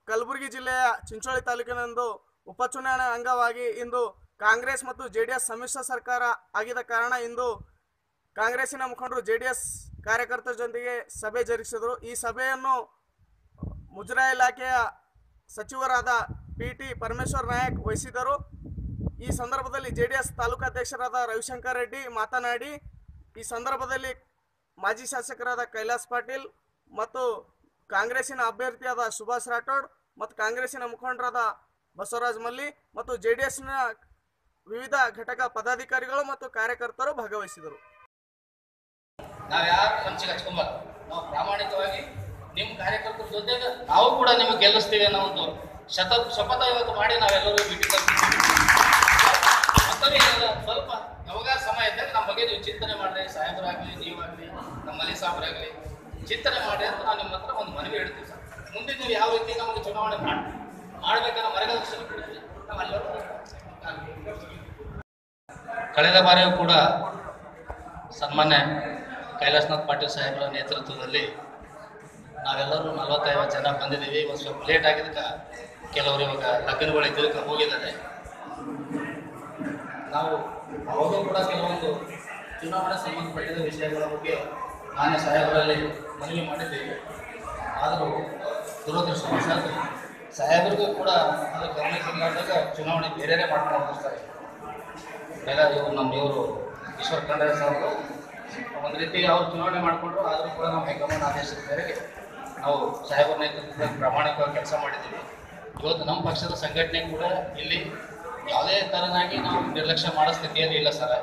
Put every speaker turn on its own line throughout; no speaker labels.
ಕಲಬುರಗಿ ಜಿಲ್ಲೆಯ ಚಿಂಚೋಳಿ ತಾಲೂಕಿನಂದು ಉಪಚುನಾವಣೆ ಅಂಗವಾಗಿ ಇಂದು ಕಾಂಗ್ರೆಸ್ ಮತ್ತು ಜೆಡಿಎಸ್ ಸಮ್ಮಿಶ್ರ ಸರ್ಕಾರ ಆಗಿದ ಕಾರಣ ಇಂದು ಕಾಂಗ್ರೆಸ್ಸಿನ ಮುಖಂಡರು ಜೆಡಿಎಸ್ ಕಾರ್ಯಕರ್ತರ ಜೊತೆಗೆ ಸಭೆ ಜರುಗಿಸಿದರು ಈ ಸಭೆಯನ್ನು ಮುಜರಾಯಿ ಇಲಾಖೆಯ ಸಚಿವರಾದ ಪಿ ಟಿ ಪರಮೇಶ್ವರ್ ನಾಯಕ್ ವಹಿಸಿದರು ಈ ಸಂದರ್ಭದಲ್ಲಿ ಜೆಡಿಎಸ್ ತಾಲೂಕಾಧ್ಯಕ್ಷರಾದ ರವಿಶಂಕರ್ ರೆಡ್ಡಿ ಮಾತನಾಡಿ ಈ ಸಂದರ್ಭದಲ್ಲಿ ಮಾಜಿ ಶಾಸಕರಾದ ಕೈಲಾಸ್ ಪಾಟೀಲ್ ಮತ್ತು ಕಾಂಗ್ರೆಸ್ಸಿನ ಅಭ್ಯರ್ಥಿಯಾದ ಸುಭಾಷ್ ರಾಠೋಡ್ ಮತ್ತು ಕಾಂಗ್ರೆಸ್ಸಿನ ಮುಖಂಡರಾದ ಬಸವರಾಜ್ ಮಲ್ಲಿ ಮತ್ತು ಜೆಡಿಎಸ್ನ ವಿವಿಧ ಘಟಕ ಪದಾಧಿಕಾರಿಗಳು ಮತ್ತು ಕಾರ್ಯಕರ್ತರು ಭಾಗವಹಿಸಿದರು
ನಾವು ಯಾರು ಮನ್ಸಿಗೆ ಹಚ್ಕೊಂಬಾರ್ದು ನಾವು ಪ್ರಾಮಾಣಿಕವಾಗಿ ನಿಮ್ಮ ಕಾರ್ಯಕರ್ತರ ಜೊತೆಗೆ ನಾವು ಕೂಡ ನಿಮಗೆ ಗೆಲ್ಲಿಸ್ತೀವಿ ಅನ್ನೋ ಒಂದು ಶತ ಶಪಥ ಇವತ್ತು ಮಾಡಿ ನಾವೆಲ್ಲರೂ ಮೀಟಿಂಗ್ ಮತ್ತೊಮ್ಮೆ ಏನಲ್ಲ, ಸ್ವಲ್ಪ ಯಾವಾಗ ಸಮಯ ಇದ್ದಾಗ ನಮ್ಮ ಬಗ್ಗೆ ನೀವು ಚಿಂತನೆ ಮಾಡಿರಿ ಸಾಹೇಬರಾಗಲಿ ನೀವಾಗಲಿ ನಮ್ಮ ಮಲಿ ಸಾಹೇಬರಾಗಲಿ ಚಿಂತನೆ ಮಾಡಿ ಅಂತ ನಾವು ನಿಮ್ಮ ಹತ್ರ ಒಂದು ಮನವಿ ಹೇಳ್ತೀವಿ ಸರ್ ಮುಂದೆ ನೀವು ಯಾವ ರೀತಿ ನಮಗೆ ಚುನಾವಣೆ ಮಾಡಿ ಮಾಡ್ಬೇಕನ್ನೋ ಮರಗದರ್ಶನ ಕೊಡ್ತೀವಿ ನಾವು ಎಲ್ಲರೂ ಕಳೆದ ಬಾರಿಯೂ ಕೂಡ ಸನ್ಮಾನ್ಯ ಕೈಲಾಸನಾಥ್ ಪಾಟೀಲ್ ಸಾಹೇಬರ ನೇತೃತ್ವದಲ್ಲಿ ನಾವೆಲ್ಲರೂ ನಲವತ್ತೈವತ್ತು ಜನ ಬಂದಿದ್ದೀವಿ ಒಂದು ಸ್ವಲ್ಪ ಲೇಟ್ ಆಗಿದ್ದಕ್ಕೆ ಕೆಲವರು ಇವಾಗ ಲಗ್ನಗಳು ಇದ್ದಕ್ಕೆ ಹೋಗಿದ್ದಾರೆ ನಾವು ಅವಾಗೂ ಕೂಡ ಕೆಲವೊಂದು ಚುನಾವಣೆ ಸಂಬಂಧಪಟ್ಟಿದ ವಿಷಯಗಳ ಬಗ್ಗೆ ಮಾನ್ಯ ಸಾಹೇಬರಲ್ಲಿ ಮನವಿ ಮಾಡಿದ್ದೀವಿ ಆದರೂ ದುರದೃಷ್ಟವಶಾತ್ ಸಾಹೇಬರಿಗೂ ಕೂಡ ಅದು ಗಮನಕ್ಕೆ ಬಂದಾಗ ಚುನಾವಣೆ ಬೇರೆಯೇ ಮಾಡ್ಕೊಂಡು ಹೋಗ್ತಾರೆ ಬೇಗ ಇವರು ನಮ್ಮ ಇವರು ಈಶ್ವರ್ ಖಂಡ್ರೆ ಸಾಹೇಬರು ಒಂದು ರೀತಿ ಅವ್ರು ಚುನಾವಣೆ ಮಾಡಿಕೊಂಡ್ರು ಆದರೂ ಕೂಡ ನಾವು ಹೈಕಮಾಂಡ್ ಆದೇಶದ ಮೇರೆಗೆ ನಾವು ಸಾಹೇಬರ ನೇತೃತ್ವದಲ್ಲಿ ಪ್ರಾಮಾಣಿಕವಾಗಿ ಕೆಲಸ ಮಾಡಿದ್ದೀವಿ ಇವತ್ತು ನಮ್ಮ ಪಕ್ಷದ ಸಂಘಟನೆ ಕೂಡ ಇಲ್ಲಿ ಯಾವುದೇ ಥರನಾಗಿ ನಾವು ನಿರ್ಲಕ್ಷ್ಯ ಮಾಡೋ ಸ್ಥಿತಿಯಲ್ಲಿ ಇಲ್ಲ ಸರ್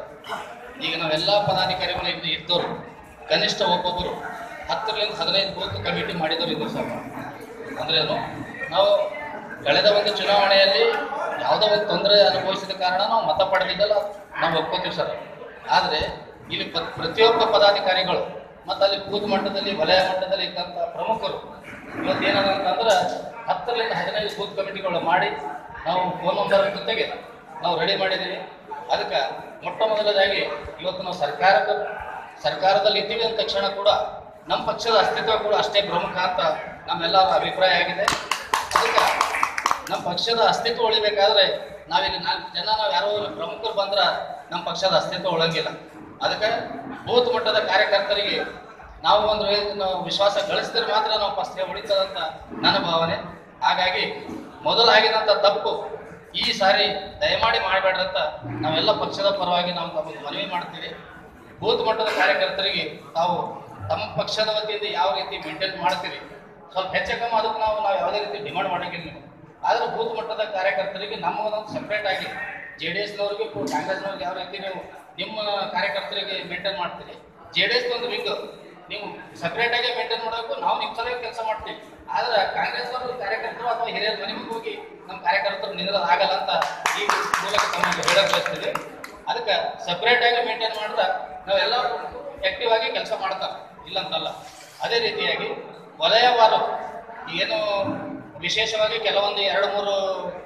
ಈಗ ನಾವೆಲ್ಲ ಪದಾಧಿಕಾರಿಗಳು ಇಲ್ಲಿ ಇದ್ದವರು ಕನಿಷ್ಠ ಒಬ್ಬೊಬ್ಬರು ಹತ್ತರಿಂದ ಹದಿನೈದು ಬೂತ್ ಕಮಿಟಿ ಮಾಡಿದವರು ಇದ್ರು ಸರ್ ಅಂದ್ರೇನು ನಾವು ಕಳೆದ ಒಂದು ಚುನಾವಣೆಯಲ್ಲಿ ಯಾವುದೋ ಒಂದು ತೊಂದರೆ ಅನುಭವಿಸಿದ ಕಾರಣ ನಾವು ಮತ ಪಡೆದಿದ್ದಲ್ಲ ನಾವು ಒಪ್ಕೋತೀವಿ ಸರ್ ಆದರೆ ಇಲ್ಲಿ ಪ- ಪ್ರತಿಯೊಬ್ಬ ಪದಾಧಿಕಾರಿಗಳು ಮತ್ತು ಅಲ್ಲಿ ಬೂತ್ ಮಟ್ಟದಲ್ಲಿ ವಲಯ ಮಟ್ಟದಲ್ಲಿ ಇದ್ದಂಥ ಪ್ರಮುಖರು ಇವತ್ತು ಏನಂತಂದ್ರೆ ಹತ್ತರಿಂದ ಹದಿನೈದು ಬೂತ್ ಕಮಿಟಿಗಳು ಮಾಡಿ ನಾವು ಫೋನ್ ನಂಬರ್ ಜೊತೆಗೆ ನಾವು ರೆಡಿ ಮಾಡಿದ್ದೀವಿ ಅದಕ್ಕೆ ಮೊಟ್ಟ ಮೊದಲದಾಗಿ ಇವತ್ತು ನಾವು ಸರ್ಕಾರದ ಸರ್ಕಾರದಲ್ಲಿ ಇದ್ದೀವಿ ಅಂದ ತಕ್ಷಣ ಕೂಡ ನಮ್ಮ ಪಕ್ಷದ ಅಸ್ತಿತ್ವ ಕೂಡ ಅಷ್ಟೇ ಪ್ರಮುಖ ಅಂತ ನಮ್ಮೆಲ್ಲರ ಅಭಿಪ್ರಾಯ ಆಗಿದೆ ಅದಕ್ಕೆ ನಮ್ಮ ಪಕ್ಷದ ಅಸ್ತಿತ್ವ ಉಳಿಬೇಕಾದ್ರೆ ನಾವಿಲ್ಲಿ ನಾಲ್ಕು ಜನ ನಾವು ಯಾರೋ ಇಲ್ಲಿ ಪ್ರಮುಖರು ಬಂದ್ರೆ ನಮ್ಮ ಪಕ್ಷದ ಅಸ್ತಿತ್ವ ಉಳಂಗಿಲ್ಲ ಅದಕ್ಕೆ ಬೂತ್ ಮಟ್ಟದ ಕಾರ್ಯಕರ್ತರಿಗೆ ನಾವು ಒಂದು ವೇಳೆ ನಾವು ವಿಶ್ವಾಸ ಗಳಿಸಿದ್ರೆ ಮಾತ್ರ ನಾವು ಪಕ್ಷ ಉಳಿತದಂತ ನನ್ನ ಭಾವನೆ ಹಾಗಾಗಿ ಮೊದಲಾಗಿದಂಥ ತಪ್ಪು ಈ ಸಾರಿ ದಯಮಾಡಿ ಮಾಡಬೇಡ್ರಂತ ನಾವೆಲ್ಲ ಪಕ್ಷದ ಪರವಾಗಿ ನಾವು ತಮಗೆ ಮನವಿ ಮಾಡ್ತೀವಿ ಬೂತ್ ಮಟ್ಟದ ಕಾರ್ಯಕರ್ತರಿಗೆ ತಾವು ತಮ್ಮ ಪಕ್ಷದ ವತಿಯಿಂದ ಯಾವ ರೀತಿ ಮೇಂಟೈನ್ ಮಾಡ್ತೀರಿ ಸ್ವಲ್ಪ ಹೆಚ್ಚು ಕಮ್ಮಿ ಅದಕ್ಕೆ ನಾವು ನಾವು ಯಾವುದೇ ರೀತಿ ಡಿಮಾಂಡ್ ಮಾಡಂಗಿಲ್ಲ ನೀವು ಆದ್ರೆ ಬೂತ್ ಮಟ್ಟದ ಕಾರ್ಯಕರ್ತರಿಗೆ ನಮ್ಮದೊಂದು ಸಪ್ರೇಟ್ ಆಗಿ ಜೆ ಡಿ ಎಸ್ನವ್ರಿಗೆ ಕಾಂಗ್ರೆಸ್ನವ್ರಿಗೆ ಯಾವ ರೀತಿ ನೀವು ನಿಮ್ಮ ಕಾರ್ಯಕರ್ತರಿಗೆ ಮೇಂಟೈನ್ ಮಾಡ್ತೀರಿ ಜೆ ಡಿ ಎಸ್ ಒಂದು ವಿಂಗ್ ನೀವು ಸಪ್ರೇಟ್ ಆಗಿ ಮೇಂಟೈನ್ ಮಾಡಬೇಕು ನಾವು ನಿಮ್ಮ ಸಲುವಾಗಿ ಕೆಲಸ ಮಾಡ್ತೀವಿ ಆದ್ರೆ ಕಾಂಗ್ರೆಸ್ನವರು ಕಾರ್ಯಕರ್ತರು ಅಥವಾ ಹಿರಿಯರ ಮನೆಗೆ ಹೋಗಿ ನಮ್ಮ ಕಾರ್ಯಕರ್ತರು ನಿಲ್ಲೋದು ಆಗಲ್ಲ ಅಂತ ಈ ಮೂಲಕ ತಮಗೆ ಹೇಳಕ್ ಬಯಸ್ತೀವಿ ಅದಕ್ಕೆ ಸಪ್ರೇಟ್ ಆಗಿ ಮೇಂಟೈನ್ ಮಾಡಿದ್ರೆ ನಾವೆಲ್ಲ ಆಕ್ಟಿವ್ ಆಗಿ ಕೆಲಸ ಮಾಡ್ತಾರೆ ಇಲ್ಲಂತಲ್ಲ ಅದೇ ರೀತಿಯಾಗಿ ವಲಯವಾರು ಏನು ವಿಶೇಷವಾಗಿ ಕೆಲವೊಂದು ಎರಡು ಮೂರು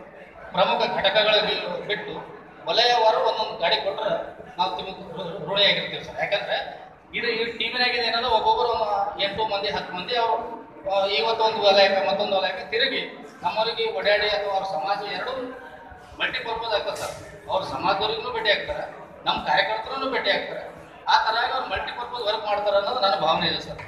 ಪ್ರಮುಖ ಘಟಕಗಳಿಗೆ ಬಿಟ್ಟು ವಲಯವಾರು ಒಂದೊಂದು ಗಾಡಿ ಕೊಟ್ಟರೆ ನಾವು ನಿಮಗೆ ಋಣಿಯಾಗಿರ್ತೀವಿ ಸರ್ ಯಾಕಂದ್ರೆ ಇದು ಈ ಟೀಮಿನಾಗಿದೆ ಏನಂದ್ರೆ ಒಬ್ಬೊಬ್ಬರು ಒಂದು ಎಂಟು ಮಂದಿ ಹತ್ತು ಮಂದಿ ಅವರು ಆ, ಇವತ್ತು ಒಂದು ವಲಯಕ್ಕೆ ಮತ್ತೊಂದು ವಲಯಕ್ಕೆ ತಿರುಗಿ ನಮ್ಮವರಿಗೆ ಓಡಾಡಿ ಅಥವಾ ಅವ್ರ ಸಮಾಜ ಎರಡೂ ಮಲ್ಟಿಪರ್ಪಸ್ ಆಗ್ತದೆ ಸರ್ ಅವ್ರ ಸಮಾಜದವ್ರಿಗೂ ಭೇಟಿ ಆಗ್ತಾರೆ ನಮ್ಮ ಕಾರ್ಯಕರ್ತರನ್ನು ಭೇಟಿ ಆಗ್ತಾರೆ ಆ ಥರ ಅವ್ರು ಮಲ್ಟಿಪರ್ಪಸ್ ವರ್ಕ್ ಮಾಡ್ತಾರೆ ಅನ್ನೋದು ನನ್ನ ಭಾವನೆ ಇದೆ ಸರ್